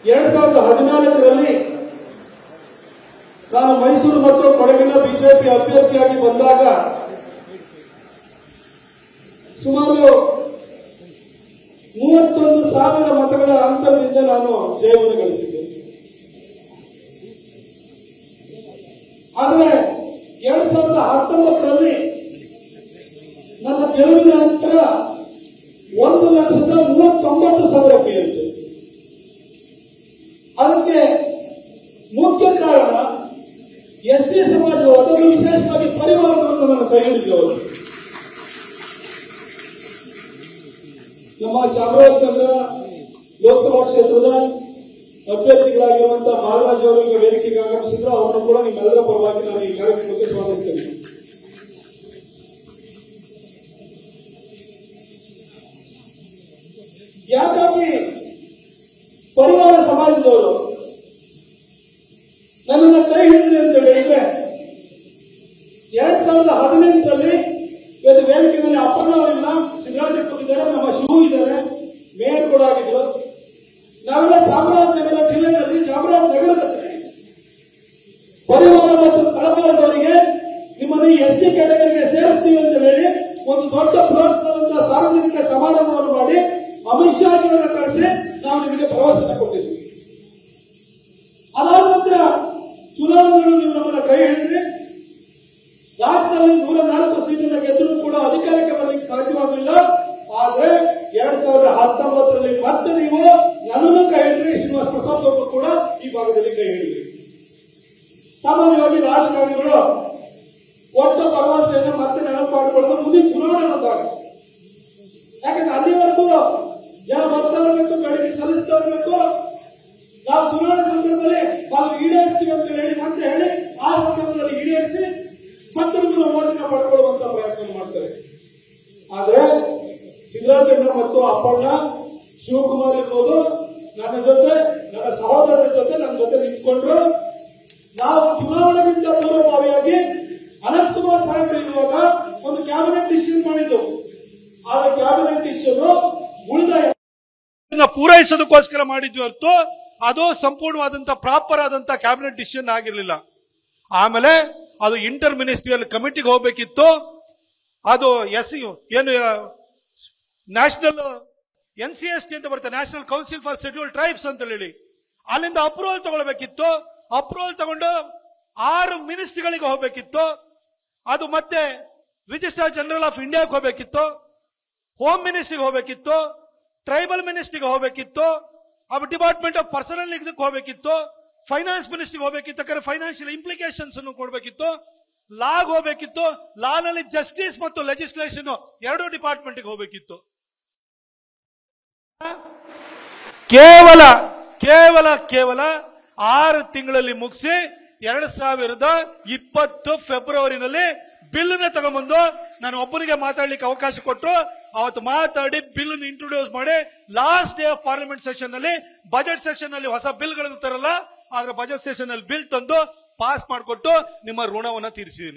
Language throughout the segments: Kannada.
ಎರಡ್ ಸಾವಿರದ ಹದಿನಾಲ್ಕರಲ್ಲಿ ನಾನು ಮೈಸೂರು ಮತ್ತು ಕೊಡಗಿನ ಬಿಜೆಪಿ ಅಭ್ಯರ್ಥಿಯಾಗಿ ಬಂದಾಗ ಸುಮಾರು ಮೂವತ್ತೊಂದು ಸಾವಿರ ಮತಗಳ ಅಂತರದಿಂದ ನಾನು ಜಯವನ್ನು ಗಳಿಸಿದ್ದೆ ಆದರೆ ಎರಡ್ ಸಾವಿರದ ಹತ್ತೊಂಬತ್ತರಲ್ಲಿ ನನ್ನ ಗೆಲುವಿನ ನಂತರ ಒಂದು ಲಕ್ಷದ ಮೂವತ್ತೊಂಬತ್ತು ಸಾವಿರಕ್ಕೆ ಏರಿತು ಅದಕ್ಕೆ ಮುಖ್ಯ ಕಾರಣ ಎಸ್ ಟಿ ಸಮಾಜವು ಅದರಲ್ಲೂ ವಿಶೇಷವಾಗಿ ಪರಿವಾರವನ್ನು ನನ್ನ ಕೈ ಹಿಡಿದ್ರು ಅವರು ನಮ್ಮ ಚಾಮರಾಜನಗರ ಲೋಕಸಭಾ ಕ್ಷೇತ್ರದ ಅಭ್ಯರ್ಥಿಗಳಾಗಿರುವಂತಹ ಬಾಲರಾಜ್ ಅವರು ಈಗ ವೇದಿಕೆಗೆ ಆಗಮಿಸಿದ್ರು ಅವರನ್ನು ಕೂಡ ನಿಮ್ಮೆಲ್ಲರ ಪರವಾಗಿ ನಾನು ಈ ಕಾರ್ಯಕ್ರಮಕ್ಕೆ ಸ್ವಾಗತಿಸ್ತೇನೆ ಯಾಕಾಗಿ ಪರಿವಾರ ಸಮಾಜದವರು ನನ್ನನ್ನ ಕೈ ಹಿಡಿದ್ರಿ ಅಂತ ಹೇಳಿದ್ರೆ ಎರಡ್ ಸಾವಿರದ ಹದಿನೆಂಟರಲ್ಲಿ ಇವತ್ತು ವೇದಿಕೆಯಲ್ಲಿ ಅಪ್ಪನವರಿಲ್ಲ ಸಿದ್ದರಾಜಪ್ಪ ಇದ್ದಾರೆ ನಮ್ಮ ಶಿವು ಇದ್ದಾರೆ ಮೇಯರ್ ಕೂಡ ಆಗಿದ್ರು ನಾವೆಲ್ಲ ಚಾಮರಾಜನಗರ ಜಿಲ್ಲೆಯಲ್ಲಿ ಚಾಮರಾಜನಗರದಲ್ಲಿ ಪರಿವಾರ ಮತ್ತು ತಳವಾರದವರಿಗೆ ನಿಮ್ಮನ್ನು ಎಸ್ ಟಿ ಕ್ಯಾಟಗರಿಗೆ ಸೇರಿಸ್ತೀವಿ ಅಂತ ಹೇಳಿ ಒಂದು ದೊಡ್ಡ ಬೃಹತ್ತಾದಂತಹ ಸಾರ್ವಜನಿಕ ಸಮಾರಂಭವನ್ನು ಮಾಡಿ ಅಮಿತ್ ಶಾ ಅವರನ್ನ ಕರೆಸಿ ನಾವು ನಿಮಗೆ ಭರವಸೆ ಕೊಟ್ಟಿದ್ವಿ ಅದಾದ ನಂತರ ಚುನಾವಣೆಗಳು ನೀವು ನಮ್ಮನ್ನ ಕೈ ಹಿಡಿದ್ರಿ ರಾಜ್ಯದಲ್ಲಿ ನೂರ ನಾಲ್ಕು ಸೀಟನ್ನ ಗೆದ್ದರೂ ಕೂಡ ಅಧಿಕಾರಕ್ಕೆ ಬರಲಿಕ್ಕೆ ಸಾಧ್ಯವಾಗಲಿಲ್ಲ ಆದ್ರೆ ಎರಡ್ ಸಾವಿರದ ಹತ್ತೊಂಬತ್ತರಲ್ಲಿ ಮತ್ತೆ ನೀವು ನನ್ನನ್ನು ಕೈ ಹಿಡಿದ್ರಿ ಶ್ರೀನಿವಾಸ ಪ್ರಸಾದ್ ಅವರು ಕೂಡ ಈ ಭಾಗದಲ್ಲಿ ಕೈ ಹಿಡಿದ್ರಿ ಸಾಮಾನ್ಯವಾಗಿ ರಾಜಕಾರಣಿಗಳು ಒಟ್ಟ ಭರವಸೆಯನ್ನು ಮತ್ತೆ ನೆನಪು ಮಾಡಿಕೊಳ್ಳೋದು ಮುಂದಿನ ಚುನಾವಣೆ ಬಂದಾಗ ಯಾಕಂದ್ರೆ ಅಲ್ಲಿವರೆಗೂ ಜನ ಬರ್ತಾ ಇರಬೇಕು ಬೆಳಗ್ಗೆ ಸಲ್ಲಿಸ್ತಾ ಇರಬೇಕು ನಾವು ಚುನಾವಣೆ ಸಂದರ್ಭದಲ್ಲಿ ನಾವು ಈಡೇರಿಸ್ತೀವಿ ಅಂತ ಹೇಳಿ ಮತ್ತೆ ಹೇಳಿ ಆ ಸಂದರ್ಭದಲ್ಲಿ ಈಡೇರಿಸಿ ಮತ್ತೆ ನಿಮ್ಮನ್ನು ಓಟಿನ ಪಡ್ಕೊಳ್ಳುವಂತ ಪ್ರಯತ್ನ ಮಾಡ್ತಾರೆ ಆದ್ರೆ ಸಿದ್ದರಾಜಣ್ಣ ಮತ್ತು ಅಪ್ಪಣ್ಣ ಶಿವಕುಮಾರ್ ಇರ್ಬೋದು ನನ್ನ ಜೊತೆ ನನ್ನ ಸಹೋದರರ ಜೊತೆ ನನ್ನ ಜೊತೆ ನಿಂತ್ಕೊಂಡ್ರು ನಾವು ಚುನಾವಣೆಗಿಂತ ಪೂರ್ವಭಾವಿಯಾಗಿ ಅನಂತಕುಮಾರ್ ಸಾಹೇಬರು ಇರುವಾಗ ಒಂದು ಕ್ಯಾಬಿನೆಟ್ ಡಿಸಿಷನ್ ಮಾಡಿದ್ದು ಆ ಕ್ಯಾಬಿನೆಟ್ ಡಿಸಿಷನ್ ಉಳಿದ ಇದನ್ನ ಪೂರೈಸೋದಕ್ಕೋಸ್ಕರ ಮಾಡಿದ್ವಿ ಹೊರತು ಅದು ಸಂಪೂರ್ಣವಾದಂತ ಪ್ರಾಪರ್ ಆದಂತ ಕ್ಯಾಬಿನೆಟ್ ಡಿಸಿಷನ್ ಆಗಿರಲಿಲ್ಲ ಆಮೇಲೆ ಅದು ಇಂಟರ್ ಮಿನಿಸ್ಟ್ರಿಯಲ್ ಕಮಿಟಿಗೆ ಹೋಗ್ಬೇಕಿತ್ತು ಅದು ಎಸ್ ಏನು national N C S T ಅಂತ ಬರುತ್ತೆ national council for schedule tribes ಅಂತ ಹೇಳಿ ಅಲ್ಲಿಂದ ಅಪ್ರೂವಲ್ ತಗೊಳ್ಬೇಕಿತ್ತು ಅಪ್ರೂವಲ್ ತಗೊಂಡು ಆರು ಮಿನಿಸ್ಟ್ರಿಗಳಿಗೆ ಹೋಗ್ಬೇಕಿತ್ತು ಅದು ಮತ್ತೆ ರಿಜಿಸ್ಟ್ರಾರ್ ಜನರಲ್ ಆಫ್ ಇಂಡಿಯಾಗೆ ಹೋಗ್ಬೇಕಿತ್ತು ಹೋಮ್ ಮಿನಿಸ್ಟ್ರಿಗೆ ಹೋಗ್ಬೇಕಿತ್ತು ಟ್ರೈಬಲ್ ಮಿನಿಸ್ಟ್ರಿಗೆ ಹೋಗ್ಬೇಕಿತ್ತು ಅವು ಡಿಪಾರ್ಟ್ಮೆಂಟ್ ಆಫ್ ಪರ್ಸನಲ್ ಇದಕ್ಕೆ ಹೋಗ್ಬೇಕಿತ್ತು ಫೈನಾನ್ಸ್ ಮಿನಿಸ್ಟ್ರಿಗೆ ಹೋಗ್ಬೇಕಿತ್ತು ಯಾಕಂದ್ರೆ ಫೈನಾನ್ಷಿಯಲ್ ಇಂಪ್ಲಿಕೇಶನ್ಸ್ ಅನ್ನು ಕೊಡ್ಬೇಕಿತ್ತು ಲಾಗ್ ಹೋಗ್ಬೇಕಿತ್ತು ಲಾ ನಲ್ಲಿ ಜಸ್ಟಿಸ್ ಮತ್ತು ಲೆಜಿಸ್ಲೇಷನ್ ಎರಡು ಡಿಪಾರ್ಟ್ಮೆಂಟ್ಗೆ ಹೋಗ್ಬೇಕಿತ್ತು ಕೇವಲ ಕೇವಲ ಕೇವಲ ಆರು ತಿಂಗಳಲ್ಲಿ ಮುಗಿಸಿ ಎರಡ್ ಸಾವಿರದ ಇಪ್ಪತ್ತು ಫೆಬ್ರವರಿನಲ್ಲಿ ಬಿಲ್ನ ತಗೊಂಬಂದು ನಾನು ಒಬ್ಬನಿಗೆ ಮಾತಾಡ್ಲಿಕ್ಕೆ ಅವಕಾಶ ಕೊಟ್ಟು ಅವತ್ತು ಮಾತಾಡಿ ಬಿಲ್ ಇಂಟ್ರೊಡ್ಯೂಸ್ ಮಾಡಿ last day of parliament session ನಲ್ಲಿ ಬಜೆಟ್ ಸೆಷನ್ ನಲ್ಲಿ ಹೊಸ ಬಿಲ್ಗಳನ್ನು ತರಲ್ಲ ಆದ್ರೆ ಬಜೆಟ್ ಸೆಷನ್ ನಲ್ಲಿ ಬಿಲ್ ತಂದು ಪಾಸ್ ಮಾಡಿಕೊಟ್ಟು ನಿಮ್ಮ ಋಣವನ್ನ ತೀರಿಸಿದ್ದೀನಿ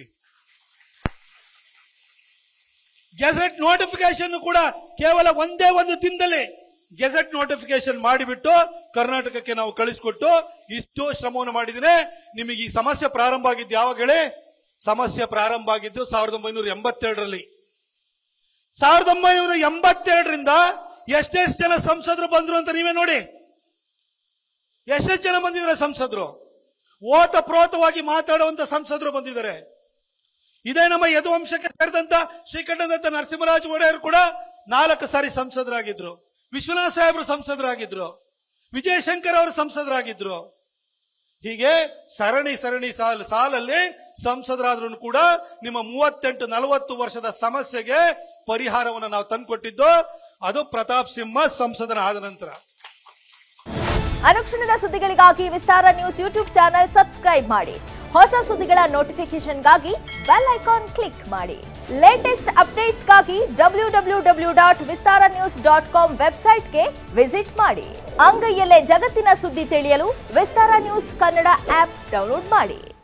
ಗೆಜೆಟ್ ನೋಟಿಫಿಕೇಶನ್ ಕೂಡ ಕೇವಲ ಒಂದೇ ಒಂದು ದಿನದಲ್ಲಿ ಗೆಜೆಟ್ ನೋಟಿಫಿಕೇಶನ್ ಮಾಡಿಬಿಟ್ಟು ಕರ್ನಾಟಕಕ್ಕೆ ನಾವು ಕಳಿಸ್ಕೊಟ್ಟು ಇಷ್ಟು ಶ್ರಮವನ್ನು ಮಾಡಿದ್ರೆ ನಿಮಗೆ ಈ ಸಮಸ್ಯೆ ಪ್ರಾರಂಭ ಆಗಿದ್ದು ಯಾವಾಗ ಹೇಳಿ ಸಮಸ್ಯೆ ಪ್ರಾರಂಭ ಆಗಿದ್ದು ಸಾವಿರದ ಒಂಬೈನೂರ ಎಂಬತ್ತೆರಡರಲ್ಲಿ ಸಾವಿರದ ಒಂಬೈನೂರ ಎಂಬತ್ತೆರಡರಿಂದ ಎಷ್ಟೆಷ್ಟು ಜನ ಸಂಸದರು ಬಂದ್ರು ಅಂತ ನೀವೇ ನೋಡಿ ಎಷ್ಟೆಷ್ಟು ಜನ ಬಂದಿದ್ದಾರೆ ಸಂಸದರು ಓತ ಪ್ರೋತವಾಗಿ ಮಾತಾಡುವಂತ ಸಂಸದರು ಬಂದಿದ್ದಾರೆ ಇದೇ ನಮ್ಮ ಯದುವಂಶಕ್ಕೆ ಸೇರಿದಂತ ಶ್ರೀಕಂಠದತ್ತ ನರಸಿಂಹರಾಜ ಒಡೆಯರ್ ಕೂಡ ನಾಲ್ಕು ಸಾರಿ ಸಂಸದರಾಗಿದ್ರು ವಿಶ್ವನಾಥ್ ಸಾಹೇಬರು ಸಂಸದರಾಗಿದ್ರು ವಿಜಯಶಂಕರ್ ಅವರು ಸಂಸದರಾಗಿದ್ರು ಹೀಗೆ ಸರಣಿ ಸರಣಿ ಸಾಲ್ ಸಾಲಲ್ಲಿ ಸಂಸದರಾದ್ರೂ ಕೂಡ ನಿಮ್ಮ ಮೂವತ್ತೆಂಟು ನಲವತ್ತು ವರ್ಷದ ಸಮಸ್ಯೆಗೆ ಪರಿಹಾರವನ್ನು ನಾವು ತಂದುಕೊಟ್ಟಿದ್ದು ಅದು ಪ್ರತಾಪ್ ಸಿಂಹ ಸಂಸದನ ಆದ ನಂತರ ಅನುಕ್ಷಣದ ಸುದ್ದಿಗಳಿಗಾಗಿ Vistara news YouTube channel subscribe ಮಾಡಿ ಹೊಸ ಸುದ್ದಿಗಳ ನೋಟಿಫಿಕೇಶನ್ಗಾಗಿ ಬೆಲ್ ಐಕಾನ್ ಕ್ಲಿಕ್ ಮಾಡಿ ಲೇಟೆಸ್ಟ್ ಅಪ್ಡೇಟ್ಸ್ಗಾಗಿ W W W dot Vistara news dot com ವೆಬ್ಸೈಟ್ಗೆ ವಿಸಿಟ್ ಮಾಡಿ ಅಂಗೈಯಲ್ಲೇ ಜಗತ್ತಿನ ಸುದ್ದಿ ತಿಳಿಯಲು Vistara news Kannada app download ಮಾಡಿ